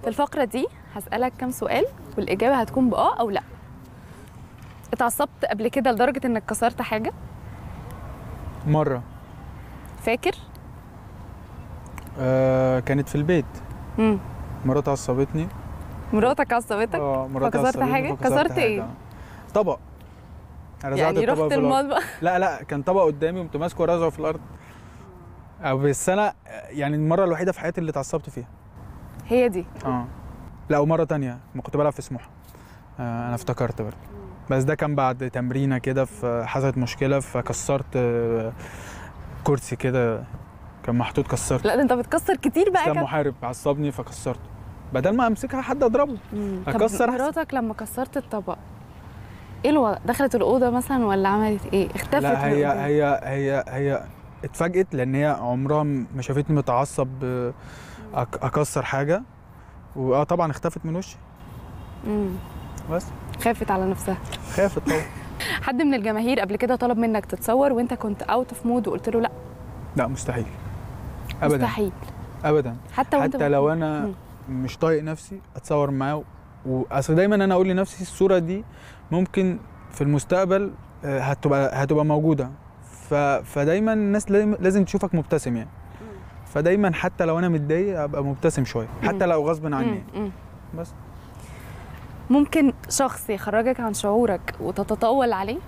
في الفقرة دي هسألك كام سؤال والإجابة هتكون بآه أو لأ اتعصبت قبل كده لدرجة إنك كسرت حاجة مره فاكر؟ آه كانت في البيت مم. مراتي عصبتني مراتك عصبتك اه مراتي فكسرت عصبتني حاجة؟ فكسرت كسرت حاجة. إيه؟ طبق رزعت يعني الطبق رحت في الأرض. المطبخ لا لا كان طبق قدامي قمت ماسكه ورازعه في الارض أو بس انا يعني المره الوحيده في حياتي اللي اتعصبت فيها هي دي اه لا ومره تانية ما كنت بلعب في سموحه آه انا افتكرت برضه بس ده كان بعد تمرينه كده في حصلت مشكله فكسرت آه، كرسي كده كان محطوط كسرت لا ده انت بتكسر كتير بقى كان كده محارب عصبني فكسرته بدل ما امسكها حد اضربه مم. طب أكسر أحسن. مراتك لما كسرت الطبق ايه الوضع دخلت الاوضه مثلا ولا عملت ايه اختفت لا من هي قدام؟ هي هي هي اتفاجئت لان هي عمرها ما شافتني متعصب آه، أك- اكسر حاجه واه طبعا اختفت من وشي مم. بس خافت على نفسها خافت طبعا حد من الجماهير قبل كده طلب منك تتصور وانت كنت اوت اوف مود وقلت له لا لا مستحيل ابدا مستحيل ابدا حتى وانت حتى لو انا مم. مش طايق نفسي اتصور معاه واصل دايما انا اقول لنفسي الصوره دي ممكن في المستقبل آه، هتبقى هتبقى موجوده ف... فدايما الناس لازم لازم تشوفك مبتسم يعني فدايما حتى لو انا متضايق ابقى مبتسم شويه حتى لو غصب عني مم. مم. بس ممكن شخص يخرجك عن شعورك وتتطاول عليه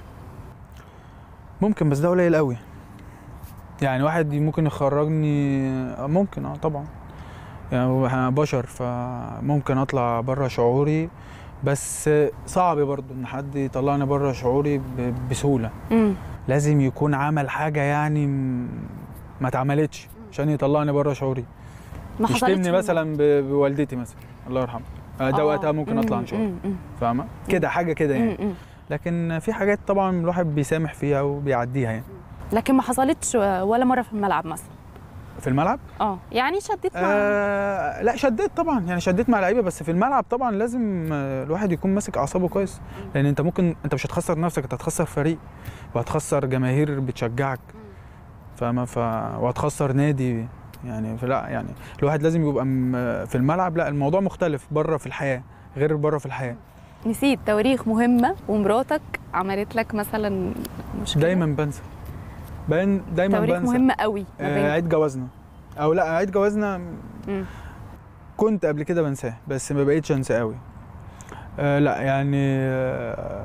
ممكن بس ده قليل قوي يعني واحد ممكن يخرجني آه، ممكن اه طبعا يعني احنا بشر فممكن اطلع بره شعوري بس صعب برضو ان حد يطلعني بره شعوري ب- بسهوله مم. لازم يكون عمل حاجه يعني م- ما اتعملتش عشان يطلعني بره شعوري ما حصلتش يشتمني من- مثلا ب- بوالدتي مثلا الله يرحمها آه، ده آه. وقتها ممكن اطلع عن مم. شعوري مم. مم. فاهمه كده حاجه كده يعني مم. مم. لكن في حاجات طبعا الواحد بيسامح فيها وبيعديها يعني لكن ما حصلتش ولا مره في الملعب مثلا في الملعب اه يعني شديت مع آه لا شديت طبعا يعني شديت مع لعيبه بس في الملعب طبعا لازم آه، الواحد يكون ماسك اعصابه كويس لان انت ممكن انت مش هتخسر نفسك انت هتخسر فريق وهتخسر جماهير بتشجعك فاهمه ف وهتخسر نادي يعني فلا يعني الواحد لازم يبقى م- في الملعب لا الموضوع مختلف بره في الحياه غير بره في الحياه نسيت تواريخ مهمه ومراتك عملت لك مثلا مشكله دايما بنسى باين دايما تواريخ بنسى مهمه قوي ما آه بين عيد جوازنا او لا عيد جوازنا مم. كنت قبل كده بنساه بس ما بقيتش انساه قوي آه لا يعني آه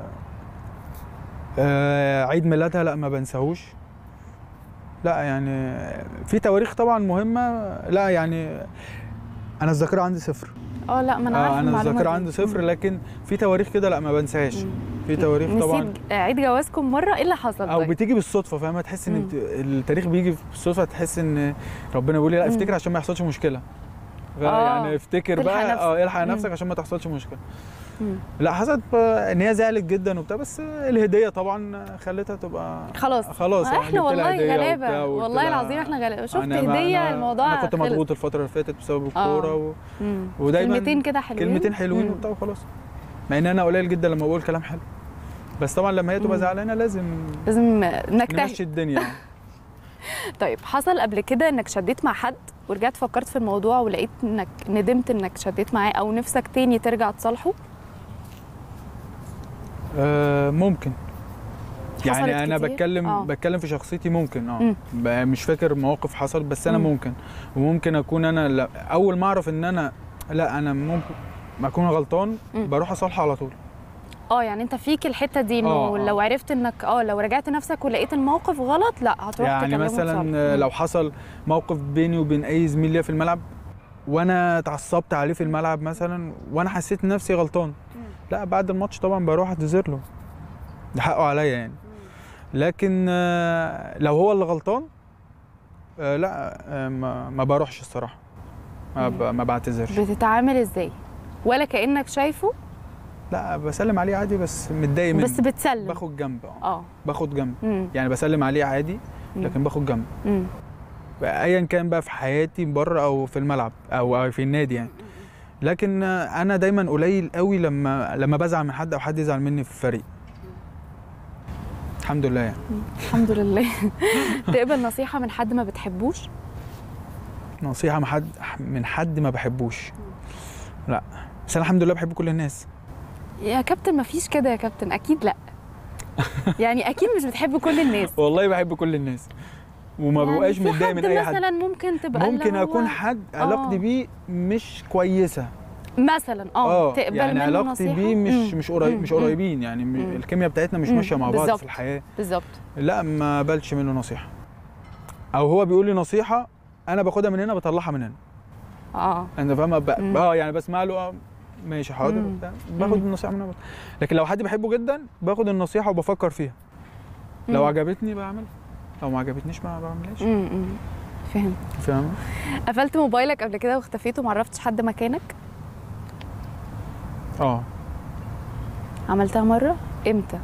آه عيد ميلادها لا ما بنساهوش لا يعني في تواريخ طبعا مهمه لا يعني انا الذاكره عندي صفر اه لا ما انا عارفه آه انا المعلومة الذاكره دي. عندي صفر مم. لكن في تواريخ كده لا ما بنساهاش مم. في تواريخ طبعا نسيت عيد جوازكم مره ايه اللي حصل او طيب؟ بتيجي بالصدفه فاهمه تحس ان مم. انت التاريخ بيجي بالصدفه تحس ان ربنا بيقول لي لا مم. افتكر عشان ما يحصلش مشكله آه، يعني افتكر تلحق بقى نفسك. اه الحق مم. نفسك عشان ما تحصلش مشكله مم. لا حصلت آه، ان هي زعلت جدا وبتاع بس الهديه طبعا خلتها تبقى خلاص خلاص يعني احنا جبت لها والله هدية غلابه وبتاع وقلت والله لها العظيم احنا غلابه شفت أنا- هديه أنا- الموضوع انا كنت خلص. مضغوط الفتره اللي فاتت بسبب آه. الكوره و... مم. ودايما كلمتين كده حلوين كلمتين حلوين مم. وبتاع وخلاص مع ان انا قليل جدا لما بقول كلام حلو بس طبعا لما هي تبقى مم. زعلانه لازم لازم نجتهد نمشي الدنيا طيب حصل قبل كده انك شديت مع حد ورجعت فكرت في الموضوع ولقيت انك ندمت انك شديت معاه او نفسك تاني ترجع تصالحه آه ممكن حصلت يعني انا كتير؟ بتكلم آه. بتكلم في شخصيتي ممكن اه مم. ب- مش فاكر مواقف حصلت بس انا مم. ممكن وممكن اكون انا لا اول ما اعرف ان انا لا انا ممكن ما اكون غلطان مم. بروح اصالحه على طول اه يعني انت فيك الحته دي انه آه، آه. لو عرفت انك اه لو رجعت نفسك ولقيت الموقف غلط لا هتروح يعني تكلمه مثلا تصالحه. آه، مم. لو حصل موقف بيني وبين اي زميل ليا في الملعب وانا اتعصبت عليه في الملعب مثلا وانا حسيت نفسي غلطان لا بعد الماتش طبعا بروح اعتذر له ده حقه عليا يعني لكن آه، لو هو اللي غلطان آه، لا آه، ما, ما بروحش الصراحه ما, ب- ما بعتذرش بتتعامل ازاي ولا كانك شايفه لا بسلم عليه عادي بس متضايق منه بس بتسلم باخد جنب اه اه باخد جنب مم. يعني بسلم عليه عادي مم. لكن باخد جنب مم. ايا كان بقى في حياتي بره او في الملعب او أو في النادي يعني لكن آه، انا دايما قليل قوي لما لما بزعل من حد او حد يزعل مني في الفريق الحمد لله يعني الحمد لله تقبل نصيحه من حد ما بتحبوش نصيحه من حد من حد ما بحبوش بس انا الحمد لله بحب كل الناس يا كابتن مفيش كده يا كابتن اكيد لا يعني اكيد مش بتحب كل الناس والله بحب كل الناس وما يعني ببقاش في متضايق من حد اي حد مثلا ممكن تبقى اللي ممكن هو- اكون حد علاقتي آه. بيه مش كويسه مثلا اه تقبل يعني منه علاقتي نصيحة؟ بيه مش مم. مش قريب مم. مش مم. قريبين يعني م- مم. الكيمياء بتاعتنا مش مم. ماشيه مع بعض بالظبط. في الحياه بالظبط لا ما قبلش منه نصيحه او هو بيقول لي نصيحه انا باخدها من هنا بطلعها من هنا اه انت فاهمه ب... مم. اه يعني بسمع له اه ماشي حاضر مم. وبتاع باخد مم. النصيحه من هنا لكن لو حد بحبه جدا باخد النصيحه وبفكر فيها لو مم. عجبتني بعملها لو ما عجبتنيش ما بعملهاش امم أمم. فهمت فاهمه قفلت موبايلك قبل كده واختفيت وما عرفتش حد مكانك اه عملتها مره امتى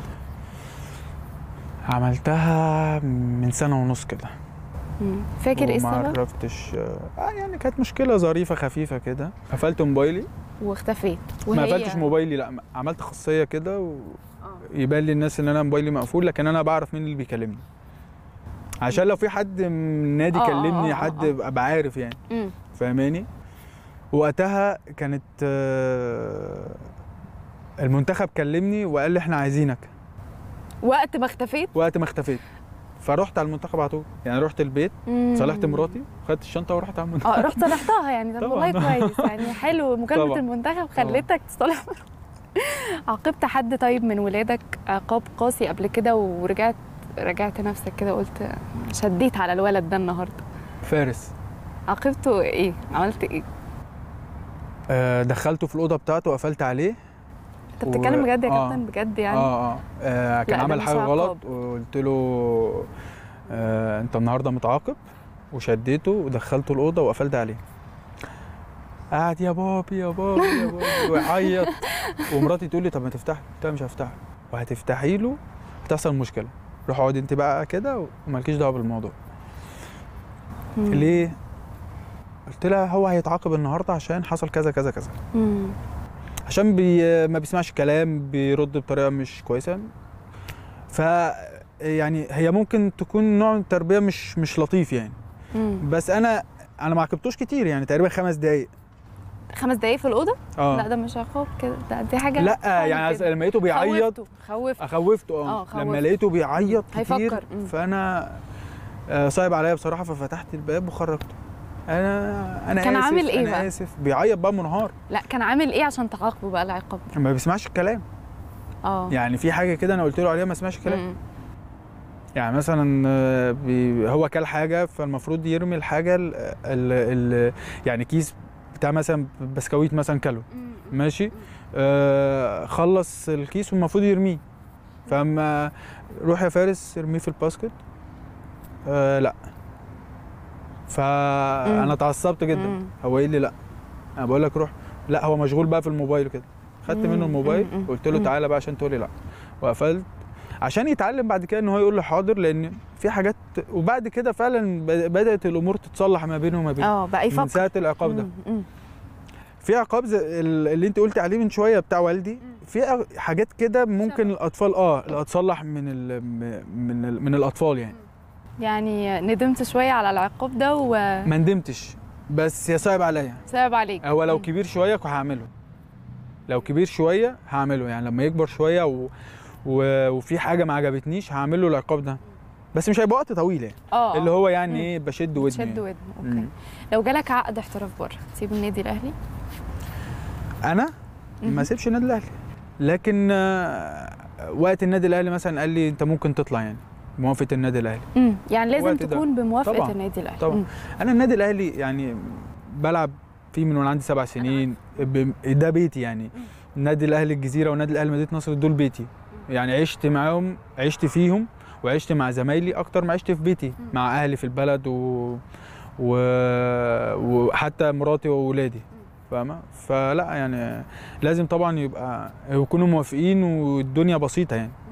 عملتها من سنه ونص كده مم. فاكر ايه وما السبب عرفتش اه يعني كانت مشكله ظريفه خفيفه كده قفلت موبايلي واختفيت ما قفلتش موبايلي لا عملت خاصيه كده آه. ويبان للناس ان انا موبايلي مقفول لكن انا بعرف مين اللي بيكلمني عشان لو في حد من النادي آه، آه، كلمني آه، حد آه. ابقى عارف يعني مم. فاهماني وقتها كانت آه، المنتخب كلمني وقال لي احنا عايزينك وقت ما اختفيت وقت ما اختفيت فرحت على المنتخب على طول يعني رحت البيت مم. صالحت مراتي خدت الشنطه ورحت على المنتخب اه رحت صالحتها يعني ده طبعاً. والله كويس يعني حلو مكالمه طبعاً. المنتخب خلتك تصالح عاقبت حد طيب من ولادك عقاب قاسي قبل كده ورجعت رجعت نفسك كده قلت شديت على الولد ده النهارده فارس عاقبته ايه عملت ايه آه، دخلته في الاوضه بتاعته وقفلت عليه انت بتتكلم و- بجد يا آه. كابتن بجد يعني اه اه, آه كان لا، ده عمل مش حاجه عقاب. غلط وقلت له آه انت النهارده متعاقب وشديته ودخلته الاوضه وقفلت عليه قعد يا بابي يا بابي يا بابي ويعيط ومراتي تقول لي طب ما تفتح قلت لها مش هفتح وهتفتحي له هتحصل مشكله روح اقعدي انت بقى كده ومالكيش دعوه بالموضوع مم. ليه قلت لها هو هيتعاقب النهارده عشان حصل كذا كذا كذا مم. عشان بي ما بيسمعش كلام بيرد بطريقه مش كويسه ف يعني هي ممكن تكون نوع من التربيه مش مش لطيف يعني مم. بس انا انا ما عاقبتوش كتير يعني تقريبا خمس دقايق خمس دقايق في الاوضه اه لا ده مش عقاب كده ده دي حاجه لا حاجة يعني كده. لما لقيته بيعيط خوفته خوفته اخوفته آه، اه خوفته. لما لقيته بيعيط كتير هيفكر. مم. فانا آه، صعب عليا بصراحه ففتحت الباب وخرجته انا انا كان اسف عامل إيه انا بقى؟ اسف بيعيط بقى منهار لا كان عامل ايه عشان تعاقبه بقى العقاب ما بيسمعش الكلام اه يعني في حاجه كده انا قلت له عليها ما سمعش الكلام مم. يعني مثلا آه، بي هو كل حاجه فالمفروض يرمي الحاجه ال ال ال يعني كيس بتاع مثلا بسكويت مثلا كله مم. ماشي آه خلص الكيس والمفروض يرميه فاما روح يا فارس ارميه في الباسكت آه لا فانا مم. اتعصبت جدا مم. هو قال لي لا انا بقول لك روح لا هو مشغول بقى في الموبايل كده خدت مم. منه الموبايل مم. قلت له مم. تعالى بقى عشان تقول لي لا وقفلت عشان يتعلم بعد كده ان هو يقول لي حاضر لان في حاجات وبعد كده فعلا ب- بدات الامور تتصلح ما بينه وما بينه اه بقى من يفكر ساعه العقاب ده مم. مم. في عقاب زي ال- اللي انت قلت عليه من شويه بتاع والدي في أ- حاجات كده ممكن الاطفال اه اتصلح من ال من ال من الاطفال يعني يعني ندمت شويه على العقاب ده وصعب ما ندمتش بس هي صعب عليا عليك هو لو مم. كبير شويه هعمله لو كبير شويه هعمله يعني لما يكبر شويه و... و... وفي حاجه ما عجبتنيش هعمل له العقاب ده بس مش هيبقى وقت طويل يعني اه اللي هو يعني مم. ايه بشد ودني شد يعني. ودنه اوكي مم. لو جالك عقد احتراف بره تسيب النادي الاهلي انا مهم. ما اسيبش النادي الاهلي لكن آه، وقت النادي الاهلي مثلا قال لي انت ممكن تطلع يعني موافقه النادي الاهلي مم. يعني لازم الوقت ده. تكون بموافقه طبعاً. النادي الاهلي طبعاً. مم. انا النادي الاهلي يعني بلعب فيه من وانا عندي سبع سنين ب- ده بيتي يعني النادي الاهلي الجزيره والنادي الاهلي مدينه نصر دول بيتي يعني عشت معاهم عشت فيهم وعشت مع زمايلي اكتر ما عشت في بيتي مع اهلي في البلد و... و... وحتى مراتي واولادي فاهمه فلا يعني لازم طبعا يبقى يكونوا موافقين والدنيا بسيطه يعني